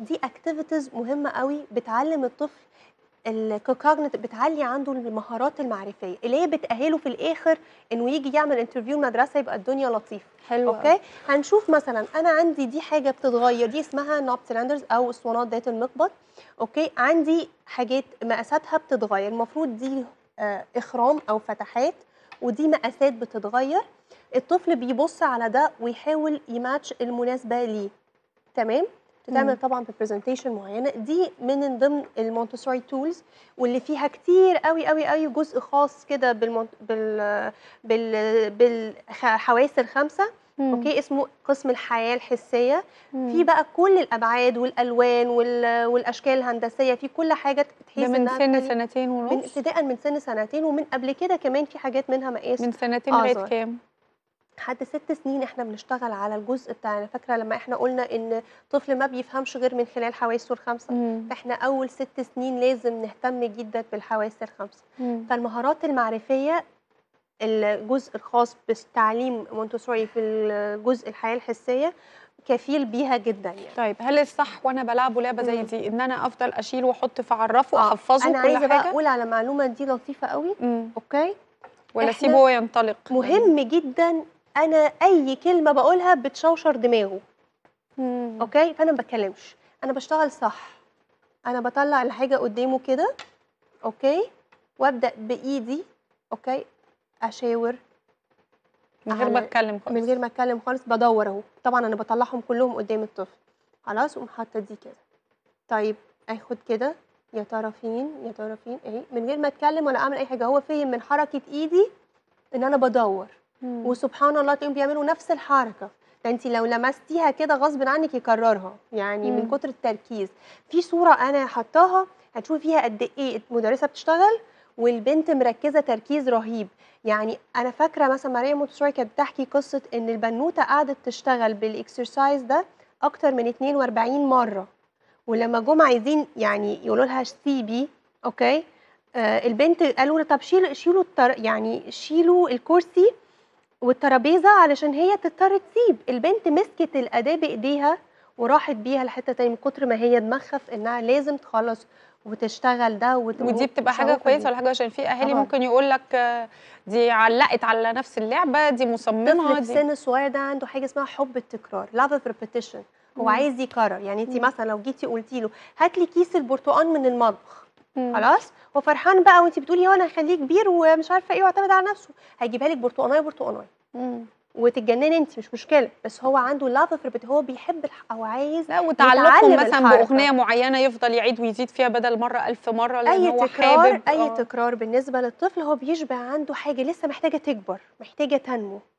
دي اكتيفيتيز مهمه قوي بتعلم الطفل الكوجنيتيف بتعلي عنده المهارات المعرفيه اللي هي بتاهله في الاخر انه يجي يعمل انترفيو مدرسه يبقى الدنيا لطيفه حلو اوكي هنشوف مثلا انا عندي دي حاجه بتتغير دي اسمها نوب سلندرز او اسطوانات ذات المقبض اوكي عندي حاجات مقاساتها بتتغير المفروض دي آه، اخرام او فتحات ودي مقاسات بتتغير الطفل بيبص على ده ويحاول يماتش المناسبه ليه تمام بتتعمل مم. طبعا ببرزنتيشن معينه دي من ضمن المونتسوري تولز واللي فيها كتير قوي قوي قوي جزء خاص كده بالمون... بال بال بالحواس الخمسه مم. اوكي اسمه قسم الحياه الحسيه مم. في بقى كل الابعاد والالوان وال... والاشكال الهندسيه في كل حاجه ده بحيث من إنها سن تخلي- سنتين من ونص ابتداء من سن سنتين ومن قبل كده كمان في حاجات منها مقاس من سنتين لغايه أصغر. كام؟ لحد ست سنين احنا بنشتغل على الجزء بتاع أنا فاكره لما احنا قلنا ان طفل ما بيفهمش غير من خلال حواسه الخمسه مم. فاحنا اول ست سنين لازم نهتم جدا بالحواس الخمسه مم. فالمهارات المعرفيه الجزء الخاص بالتعليم مونتسوري في الجزء الحياه الحسيه كفيل بيها جدا يعني طيب هل الصح وانا بلعبه لعبه زي مم. دي ان انا افضل اشيل واحط في عرفه آه، واحفظه انا كل عايزه بقى حاجه اقول على معلومه دي لطيفه قوي مم. اوكي ولا إحنا سيبه هو ينطلق مهم جدا انا اي كلمه بقولها بتشوشر دماغه مم. اوكي فانا ما بتكلمش انا بشتغل صح انا بطلع الحاجه قدامه كده اوكي وابدا بايدي اوكي اشاور من غير ما على- اتكلم خالص من غير ما اتكلم خالص بدور اهو طبعا انا بطلعهم كلهم قدام الطفل خلاص اقوم حاطه دي كده طيب اخد كده يا ترى فين يا ترى فين اهي من غير ما اتكلم ولا اعمل اي حاجه هو فهم من حركه ايدي ان انا بدور مم. وسبحان الله تلاقيهم بيعملوا نفس الحركه ده انت لو لمستيها كده غصب عنك يكررها يعني من مم. كتر التركيز في صوره انا حطاها هتشوفي فيها قد ايه المدرسه بتشتغل والبنت مركزه تركيز رهيب يعني انا فاكره مثلا ماريا موتسوري كانت بتحكي قصه ان البنوته قعدت تشتغل بالاكسرسايز ده اكتر من 42 مره ولما جم عايزين يعني يقولوا لها سيبي اوكي آه البنت قالوا لها طب شيلوا شيلوا التر... يعني شيلوا الكرسي والترابيزه علشان هي تضطر تسيب البنت مسكت الاداه بايديها وراحت بيها لحته تاني من كتر ما هي دماغها في انها لازم تخلص وتشتغل ده وت... ودي بتبقى حاجه شغوفة كويسه بيه. ولا حاجه عشان في اهالي طبعاً. ممكن يقول لك آه، دي علقت على نفس اللعبه دي مصممه الطفل في دي السن الصغير ده عنده حاجه اسمها حب التكرار love of repetition هو مم. عايز يكرر يعني انت مم. مثلا لو جيتي قلتي له هات لي كيس البرتقال من المطبخ مم. خلاص هو فرحان بقى وانت بتقولي هو انا هخليه كبير ومش عارفه ايه واعتمد على نفسه هيجيبها لك برتقانيه برتقانيه مم. وتتجنني انت مش مشكله بس هو عنده لاف اوف هو بيحب الح... او عايز لا وتعلقهم يتعلم مثلا الحركة. باغنيه معينه يفضل يعيد ويزيد فيها بدل مره ألف مره لان اي هو تكرار حابب اي آه. تكرار بالنسبه للطفل هو بيشبع عنده حاجه لسه محتاجه تكبر محتاجه تنمو